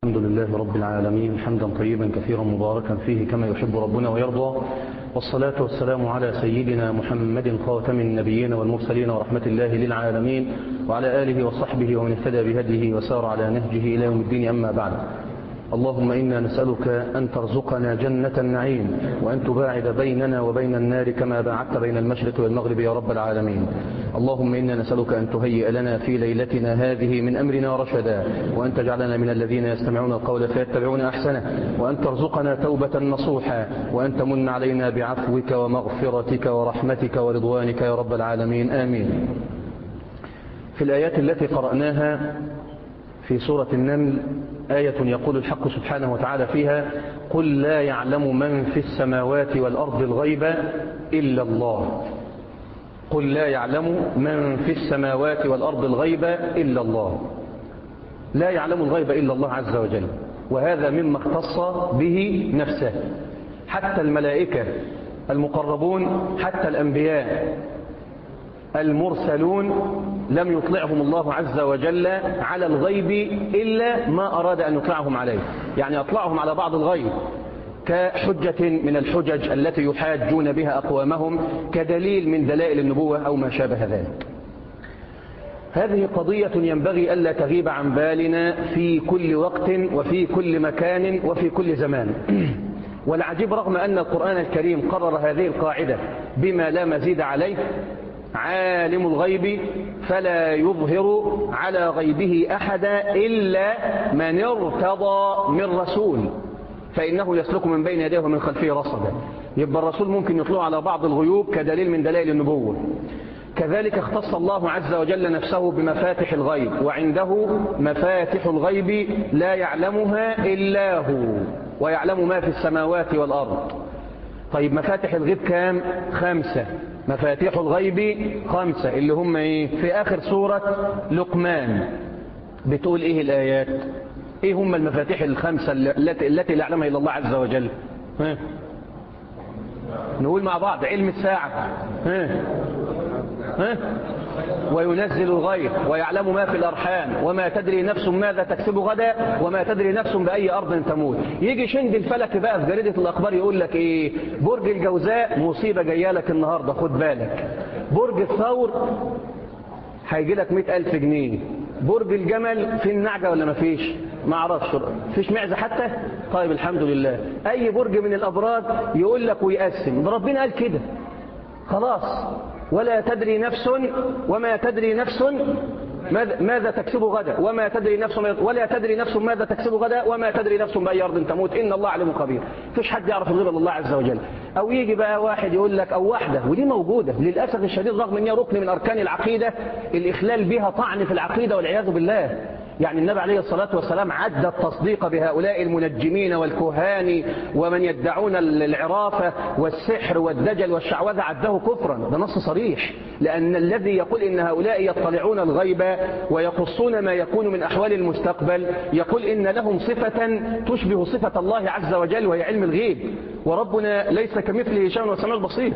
الحمد لله رب العالمين حمدا طيبا كثيرا مباركا فيه كما يحب ربنا ويرضى والصلاة والسلام على سيدنا محمد خاتم النبيين والمرسلين ورحمة الله للعالمين وعلى آله وصحبه ومن اهتدى بهديه وسار على نهجه إلى يوم الدين أما بعد اللهم إنا نسألك أن ترزقنا جنة النعيم وأن تباعد بيننا وبين النار كما باعدت بين المشرق والمغرب يا رب العالمين اللهم إنا نسألك أن تهيئ لنا في ليلتنا هذه من أمرنا رشدا وأن تجعلنا من الذين يستمعون القول فيتبعون أحسنه وأن ترزقنا توبة نصوحا وأن تمن علينا بعفوك ومغفرتك ورحمتك ورضوانك يا رب العالمين آمين في الآيات التي قرأناها في سورة النمل آية يقول الحق سبحانه وتعالى فيها قل لا يعلم من في السماوات والأرض الغيب إلا الله قل لا يعلم من في السماوات والأرض الغيب إلا الله لا يعلم الغيب إلا الله عز وجل وهذا مما اختص به نفسه حتى الملائكة المقربون حتى الأنبياء المرسلون لم يطلعهم الله عز وجل على الغيب إلا ما أراد أن يطلعهم عليه يعني أطلعهم على بعض الغيب كحجة من الحجج التي يحاجون بها أقوامهم كدليل من دلائل النبوة أو ما شابه ذلك هذه قضية ينبغي ألا تغيب عن بالنا في كل وقت وفي كل مكان وفي كل زمان والعجيب رغم أن القرآن الكريم قرر هذه القاعدة بما لا مزيد عليه عالم الغيب فلا يظهر على غيبه أحدا إلا من ارتضى من رسول فإنه يسلك من بين يديه ومن خلفه رصدا يبقى الرسول ممكن يطلع على بعض الغيوب كدليل من دلائل النبوة كذلك اختص الله عز وجل نفسه بمفاتح الغيب وعنده مفاتح الغيب لا يعلمها إلا هو ويعلم ما في السماوات والأرض طيب مفاتح الغيب كام خمسة مفاتيح الغيب خمسة اللي هم ايه في اخر سورة لقمان بتقول ايه الايات ايه هم المفاتيح الخمسة التي, التي لا يعلمها الا الله عز وجل ها؟ نقول مع بعض علم الساعة ها؟ ها؟ وينزل الغيث ويعلم ما في الأرحام وما تدري نفس ماذا تكسب غدا وما تدري نفس بأي أرض تموت يجي شند الفلك بقى في جريدة الأخبار يقول لك إيه برج الجوزاء مصيبة جاية لك النهاردة خد بالك برج الثور هيجي لك مئة ألف جنيه برج الجمل في النعجة ولا ما فيش ما اعرفش فيش معزة حتى طيب الحمد لله أي برج من الأبراج يقول لك ويقسم ده ربنا قال كده خلاص ولا تدري نفس وما تدري نفس ماذا تكسب غدا وما تدري نفس ولا تدري نفس ماذا تكسب غدا وما تدري نفس بأي أرض تموت إن الله عليم خبير فيش حد يعرف الغيب الا الله عز وجل أو يجي بقى واحد يقول لك أو واحدة ودي موجودة للأسف الشديد رغم أنها ركن من أركان العقيدة الإخلال بها طعن في العقيدة والعياذ بالله يعني النبي عليه الصلاة والسلام عد التصديق بهؤلاء المنجمين والكهان ومن يدعون العرافة والسحر والدجل والشعوذة عده كفرا ده نص صريح لأن الذي يقول إن هؤلاء يطلعون الغيب ويقصون ما يكون من أحوال المستقبل يقول إن لهم صفة تشبه صفة الله عز وجل وهي علم الغيب وربنا ليس كمثله شيء وسمع البصير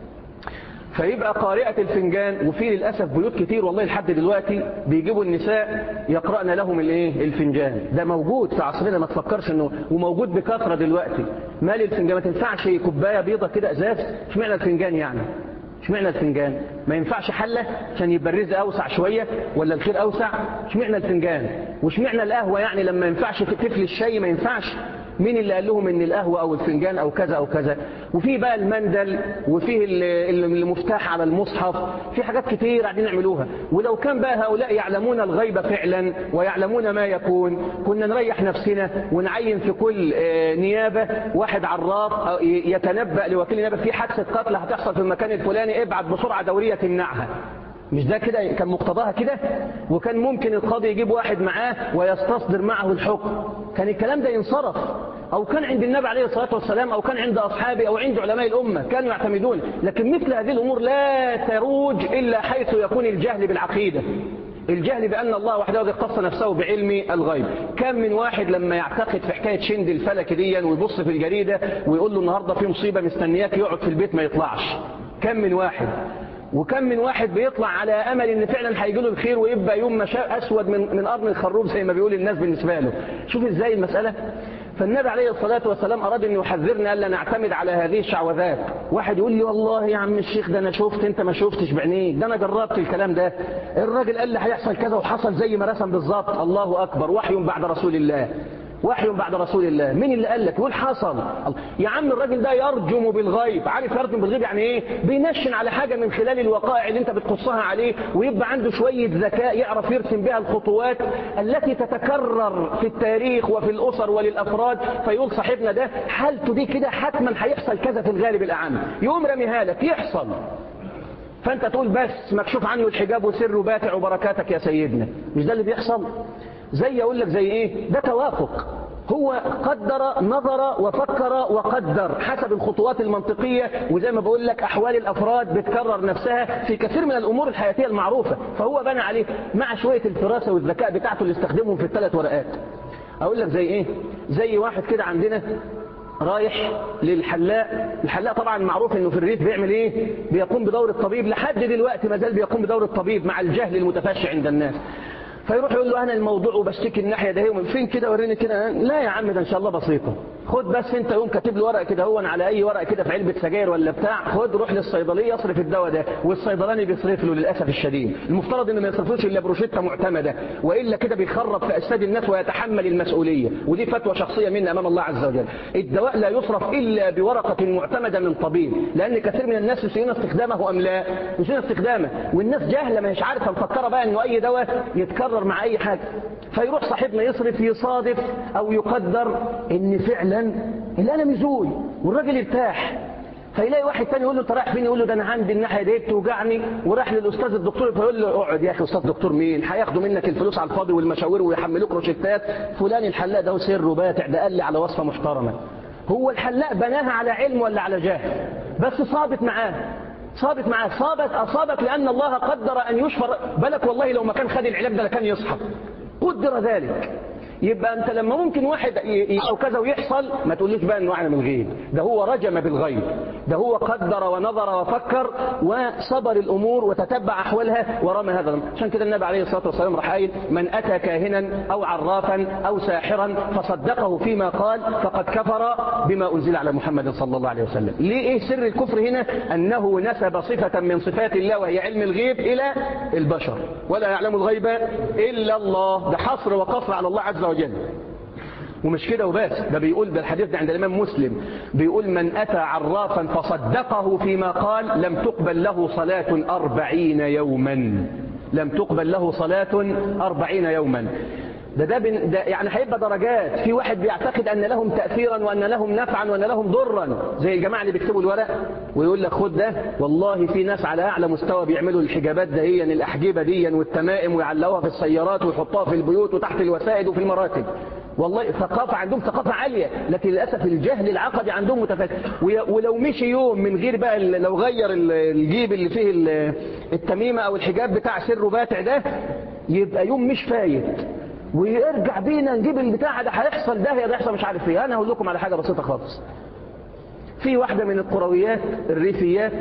فيبقى قارئة الفنجان وفي للأسف بيوت كتير والله لحد دلوقتي بيجيبوا النساء يقرأن لهم الايه الفنجان ده موجود في عصرنا ما تفكرش انه وموجود بكثرة دلوقتي مال الفنجان ما تنفعش كوباية بيضة كده ازاز اشمعنى الفنجان يعني اشمعنى الفنجان ما ينفعش حلة عشان يبقى الرزق اوسع شوية ولا الخير اوسع اشمعنى الفنجان واشمعنى القهوة يعني لما ينفعش تفل الشاي ما ينفعش مين اللي قال لهم ان القهوة او الفنجان او كذا او كذا وفي بقى المندل وفيه المفتاح على المصحف في حاجات كتير قاعدين يعملوها ولو كان بقى هؤلاء يعلمون الغيب فعلا ويعلمون ما يكون كنا نريح نفسنا ونعين في كل نيابة واحد عراف يتنبأ لوكيل نيابة في حادثة قتل هتحصل في المكان الفلاني ابعت بسرعة دورية تمنعها مش ده كده كان مقتضاها كده وكان ممكن القاضي يجيب واحد معاه ويستصدر معه الحكم كان الكلام ده ينصرف أو كان عند النبي عليه الصلاة والسلام أو كان عند أصحابه أو عند علماء الأمة كانوا يعتمدون لكن مثل هذه الأمور لا تروج إلا حيث يكون الجهل بالعقيدة الجهل بأن الله وحده اختص نفسه بعلم الغيب كم من واحد لما يعتقد في حكاية شند الفلك دي ويبص في الجريدة ويقول له النهاردة في مصيبة مستنياك يقعد في البيت ما يطلعش كم من واحد وكم من واحد بيطلع على امل ان فعلا هيجي له الخير ويبقى يوم مشاء اسود من من قرن الخروف زي ما بيقول الناس بالنسبه له شوف ازاي المساله فالنبي عليه الصلاة والسلام أراد أن يحذرنا ألا نعتمد على هذه الشعوذات واحد يقول لي والله يا عم الشيخ ده أنا شفت أنت ما شفتش بعينيك ده أنا جربت الكلام ده الراجل قال لي هيحصل كذا وحصل زي ما رسم بالظبط الله أكبر وحي بعد رسول الله وحي بعد رسول الله مين اللي قال لك يقول حصل يا عم الراجل ده يرجم بالغيب عارف يرجم بالغيب يعني ايه بينشن على حاجة من خلال الوقائع اللي انت بتقصها عليه ويبقى عنده شوية ذكاء يعرف يرسم بها الخطوات التي تتكرر في التاريخ وفي الأسر وللأفراد فيقول صاحبنا ده حالته دي كده حتما هيحصل كذا في الغالب الأعم يقوم رميها لك يحصل فانت تقول بس مكشوف عنه الحجاب وسر باتع وبركاتك يا سيدنا مش ده اللي بيحصل زي اقول لك زي ايه ده توافق هو قدر نظر وفكر وقدر حسب الخطوات المنطقية وزي ما بقول لك أحوال الأفراد بتكرر نفسها في كثير من الأمور الحياتية المعروفة فهو بنى عليه مع شوية الفراسة والذكاء بتاعته اللي استخدمهم في الثلاث ورقات أقول لك زي إيه زي واحد كده عندنا رايح للحلاق الحلاق طبعا معروف انه في الريف بيعمل ايه بيقوم بدور الطبيب لحد دلوقتي ما زال بيقوم بدور الطبيب مع الجهل المتفشي عند الناس فيروح يقول له انا الموضوع وبشتكي الناحيه ده يوم فين كده وريني كده لا يا عم ده ان شاء الله بسيطه خد بس انت يوم كاتب له ورقه كده هو على اي ورقه كده في علبه سجاير ولا بتاع خد روح للصيدليه يصرف الدواء ده والصيدلاني بيصرف له للاسف الشديد المفترض انه ما يصرفوش الا بروشته معتمده والا كده بيخرب في اجساد الناس ويتحمل المسؤوليه ودي فتوى شخصيه منا امام الله عز وجل الدواء لا يصرف الا بورقه معتمده من طبيب لان كثير من الناس يسيئون استخدامه ام لا يسيئون استخدامه والناس جاهله ما هيش عارفه مفكره بقى انه اي دواء يتكرر مع اي حاجه فيروح صاحبنا يصرف يصادف او يقدر ان فعلا الالم يزول والراجل يرتاح فيلاقي واحد تاني يقول له انت رايح فين يقول له ده انا عندي الناحيه دي توجعني وراح للاستاذ الدكتور فيقول له اقعد يا اخي استاذ دكتور مين هياخدوا منك الفلوس على الفاضي والمشاوير ويحملوك روشتات فلان الحلاق ده سر باتع ده قال لي على وصفه محترمه هو الحلاق بناها على علم ولا على جهل بس صابت معاه صابت معاه صابت أصابت لأن الله قدر أن يشفر بالك والله لو ما كان خد العلاج ده لكان يصحى قدر ذلك يبقى انت لما ممكن واحد او كذا ويحصل ما تقوليش بقى انه اعلم الغيب ده هو رجم بالغيب ده هو قدر ونظر وفكر وصبر الامور وتتبع احوالها ورمى هذا الامر عشان كده النبي عليه الصلاه والسلام راح قايل من اتى كاهنا او عرافا او ساحرا فصدقه فيما قال فقد كفر بما انزل على محمد صلى الله عليه وسلم ليه ايه سر الكفر هنا انه نسب صفه من صفات الله وهي علم الغيب الى البشر ولا يعلم الغيب الا الله ده حصر وقصر على الله عز وجل وجل ومش كده وبس ده بيقول ده الحديث ده عند الإمام مسلم بيقول من أتى عرافا فصدقه فيما قال لم تقبل له صلاة أربعين يوما لم تقبل له صلاة أربعين يوما ده ده, بن ده يعني هيبقى درجات في واحد بيعتقد أن لهم تأثيرا وأن لهم نفعا وأن لهم ضرا زي الجماعة اللي بيكتبوا الورق ويقول لك خد ده والله في ناس على أعلى مستوى بيعملوا الحجابات دهيا الأحجبة ديا والتمائم ويعلقوها في السيارات ويحطوها في البيوت وتحت الوسائد وفي المراتب والله ثقافة عندهم ثقافة عالية لكن للأسف الجهل العقدي عندهم متفاوت ولو مشي يوم من غير بقى لو غير الجيب اللي فيه التميمة أو الحجاب بتاع سر باتع ده يبقى يوم مش فايت ويرجع بينا نجيب البتاع ده هيحصل ده ده يحصل مش عارف ايه انا هقول لكم على حاجه بسيطه خالص في واحده من القرويات الريفيات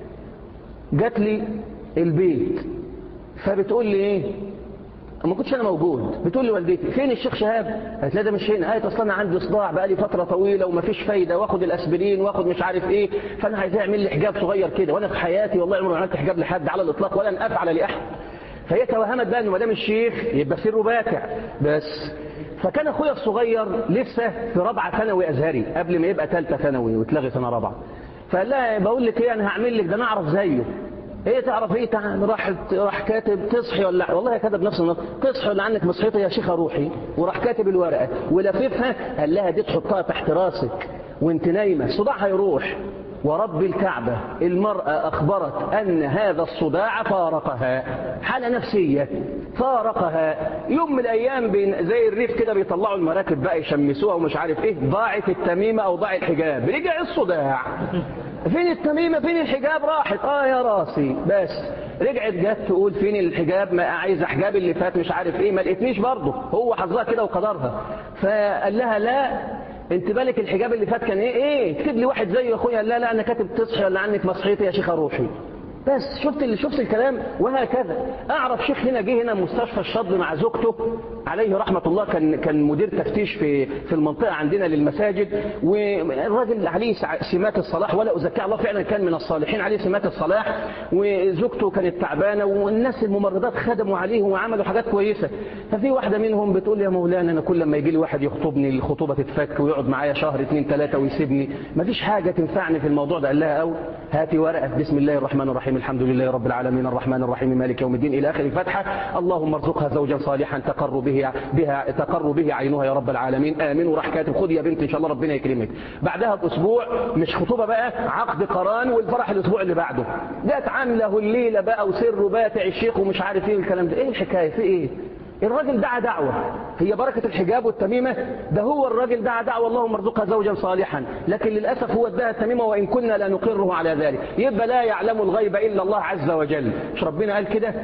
جات لي البيت فبتقول لي ايه ما كنتش انا موجود بتقول لي والدتي فين الشيخ شهاب قالت لا ده مش هنا قالت اصل انا عندي صداع بقالي فتره طويله ومفيش فايده واخد الاسبرين واخد مش عارف ايه فانا عايز اعمل لي حجاب صغير كده وانا في حياتي والله عمري ما عملت حجاب لحد على الاطلاق ولن افعل لاحد فهي توهمت بقى انه ما دام الشيخ يبقى سره باتع بس فكان اخويا الصغير لسه في رابعه ثانوي ازهري قبل ما يبقى ثالثه ثانوي واتلغي سنه رابعه فقال لها بقول لك ايه انا هعمل لك ده انا اعرف زيه ايه تعرف ايه تعال راح راح كاتب تصحي ولا والله كتب نفس النص تصحي ولا عنك مصحيتي يا شيخه روحي وراح كاتب الورقه ولففها قال لها دي تحطها تحت راسك وانت نايمه الصداع هيروح ورب الكعبة المرأة أخبرت أن هذا الصداع فارقها حالة نفسية فارقها يوم من الأيام بين زي الريف كده بيطلعوا المراكب بقى يشمسوها ومش عارف إيه ضاعت التميمة أو ضاع الحجاب رجع الصداع فين التميمة فين الحجاب راحت آه يا راسي بس رجعت جت تقول فين الحجاب ما عايزه حجاب اللي فات مش عارف ايه ما لقيتنيش برضه هو حظها كده وقدرها فقال لها لا انت بالك الحجاب اللي فات كان ايه ايه اكتب لي واحد زي اخويا لا لا انا كاتب تصحي ولا عنك مصحيتي يا شيخه روحي بس شفت اللي شفت الكلام وهكذا اعرف شيخ هنا جه هنا مستشفى الشض مع زوجته عليه رحمه الله كان كان مدير تفتيش في في المنطقه عندنا للمساجد والراجل عليه سمات الصلاح ولا ازكي الله فعلا كان من الصالحين عليه سمات الصلاح وزوجته كانت تعبانه والناس الممرضات خدموا عليه وعملوا حاجات كويسه ففي واحده منهم بتقول يا مولانا انا كل لما يجي لي واحد يخطبني الخطوبه تتفك ويقعد معايا شهر اثنين ثلاثه ويسيبني مفيش حاجه تنفعني في الموضوع ده قال لها او هاتي ورقه بسم الله الرحمن الرحيم الحمد لله رب العالمين الرحمن الرحيم مالك يوم الدين الى اخر الفاتحه اللهم ارزقها زوجا صالحا تقر به بها تقر به عينها يا رب العالمين امين وراح كاتب خد يا بنت ان شاء الله ربنا يكرمك بعدها باسبوع مش خطوبه بقى عقد قران والفرح الاسبوع اللي بعده جت عامله الليله بقى وسر باتع الشيخ ومش عارف ايه الكلام ده ايه الحكايه في ايه الراجل دعا دعوة هي بركة الحجاب والتميمة ده هو الراجل دعا دعوة اللهم ارزقها زوجا صالحا لكن للأسف هو اداها التميمة وإن كنا لا نقره على ذلك يبقى لا يعلم الغيب إلا الله عز وجل مش ربنا قال كده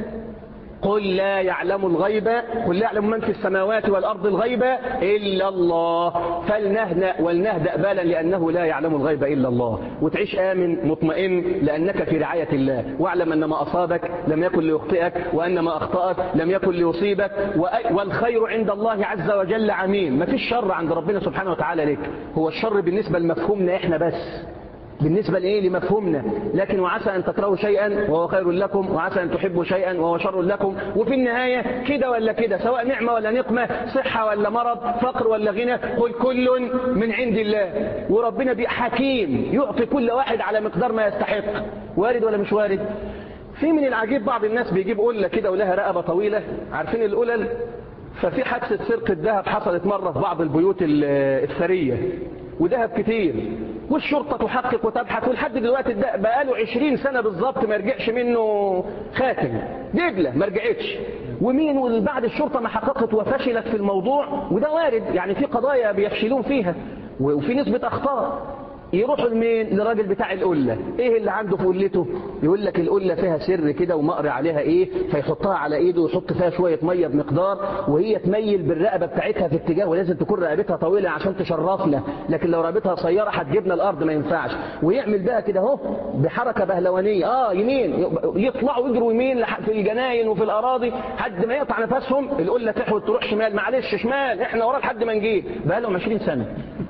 قل لا يعلم الغيب قل لا يعلم من في السماوات والأرض الغيب إلا الله فلنهنأ ولنهدأ بالا لأنه لا يعلم الغيب إلا الله وتعيش آمن مطمئن لأنك في رعاية الله واعلم أن ما أصابك لم يكن ليخطئك وأن ما أخطأك لم يكن ليصيبك والخير عند الله عز وجل عميم ما فيش شر عند ربنا سبحانه وتعالى لك هو الشر بالنسبة لمفهومنا إحنا بس بالنسبة لإيه لمفهومنا لكن وعسى أن تكرهوا شيئا وهو خير لكم وعسى أن تحبوا شيئا وهو شر لكم وفي النهاية كده ولا كده سواء نعمة ولا نقمة صحة ولا مرض فقر ولا غنى قل كل من عند الله وربنا بي حكيم يعطي كل واحد على مقدار ما يستحق وارد ولا مش وارد في من العجيب بعض الناس بيجيب قلة كده ولها رقبة طويلة عارفين القلل ففي حادثة سرقة ذهب حصلت مرة في بعض البيوت الثرية وذهب كتير والشرطة تحقق وتبحث ولحد دلوقتي بقاله 20 سنة بالظبط ما رجعش منه خاتم دبلة ما رجعتش ومين وبعد الشرطة ما حققت وفشلت في الموضوع وده وارد يعني في قضايا بيفشلون فيها وفي نسبة أخطاء يروحوا لمين للراجل بتاع القلة ايه اللي عنده في قلته يقول لك القلة فيها سر كده ومقري عليها ايه فيحطها على ايده ويحط فيها شوية مية بمقدار وهي تميل بالرقبة بتاعتها في اتجاه ولازم تكون رقبتها طويلة عشان تشرفنا لكن لو رقبتها قصيرة هتجيبنا الارض ما ينفعش ويعمل بقى كده اهو بحركة بهلوانية اه يمين يطلعوا يجروا يمين في الجناين وفي الاراضي حد ما يقطع نفسهم القلة تحوت تروح شمال معلش شمال احنا ورا لحد ما نجيب بقى لهم 20 سنة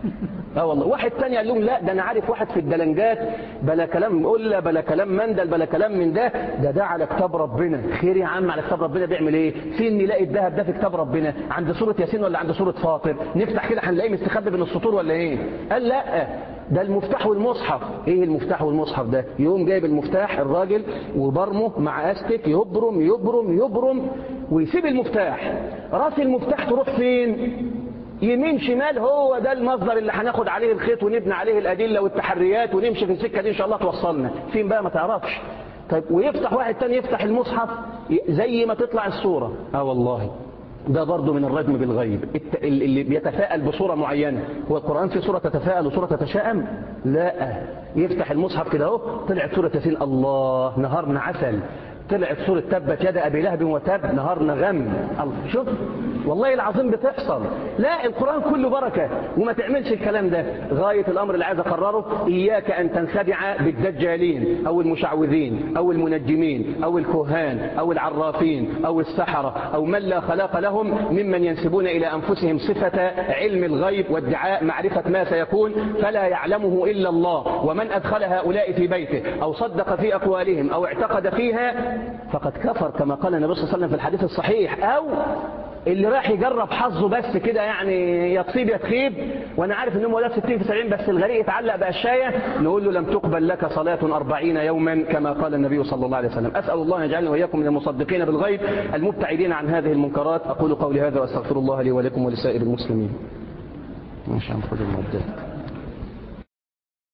اه والله واحد تاني قال لهم لا ده انا عارف واحد في الدلنجات بلا كلام قله بلا كلام مندل بلا كلام من ده ده ده على كتاب ربنا خير يا عم على كتاب ربنا بيعمل ايه فين نلاقي الذهب ده في كتاب ربنا عند سوره ياسين ولا عند سوره فاطر نفتح كده هنلاقيه مستخبي بين السطور ولا ايه قال لا ده المفتاح والمصحف ايه المفتاح والمصحف ده يقوم جايب المفتاح الراجل وبرمه مع استك يبرم يبرم يبرم ويسيب المفتاح راس المفتاح تروح فين يمين شمال هو ده المصدر اللي هناخد عليه الخيط ونبني عليه الأدلة والتحريات ونمشي في السكة دي إن شاء الله توصلنا فين بقى ما تعرفش طيب ويفتح واحد تاني يفتح المصحف زي ما تطلع الصورة اه والله ده برضه من الرجم بالغيب اللي بيتفائل بصورة معينة هو القرآن في صورة تتفائل وصورة تتشائم لا يفتح المصحف كده اهو طلعت سورة ياسين الله نهارنا عسل طلعت سورة تبت يد أبي لهب وتب نهارنا غم شوف والله العظيم بتحصل لا القرآن كله بركة وما تعملش الكلام ده غاية الأمر اللي عايز أقرره إياك أن تنخدع بالدجالين أو المشعوذين أو المنجمين أو الكهان أو العرافين أو السحرة أو من لا خلاق لهم ممن ينسبون إلى أنفسهم صفة علم الغيب وادعاء معرفة ما سيكون فلا يعلمه إلا الله ومن أدخل هؤلاء في بيته أو صدق في أقوالهم أو اعتقد فيها فقد كفر كما قال النبي صلى الله عليه وسلم في الحديث الصحيح أو اللي راح يجرب حظه بس كده يعني يتصيب يتخيب وانا عارف ان هم ولاد 60 في 70 بس الغريق يتعلق بقشايه نقول له لم تقبل لك صلاة 40 يوما كما قال النبي صلى الله عليه وسلم اسال الله ان يجعلني واياكم من المصدقين بالغيب المبتعدين عن هذه المنكرات اقول قولي هذا واستغفر الله لي ولكم ولسائر المسلمين ماشي هنخد المعدات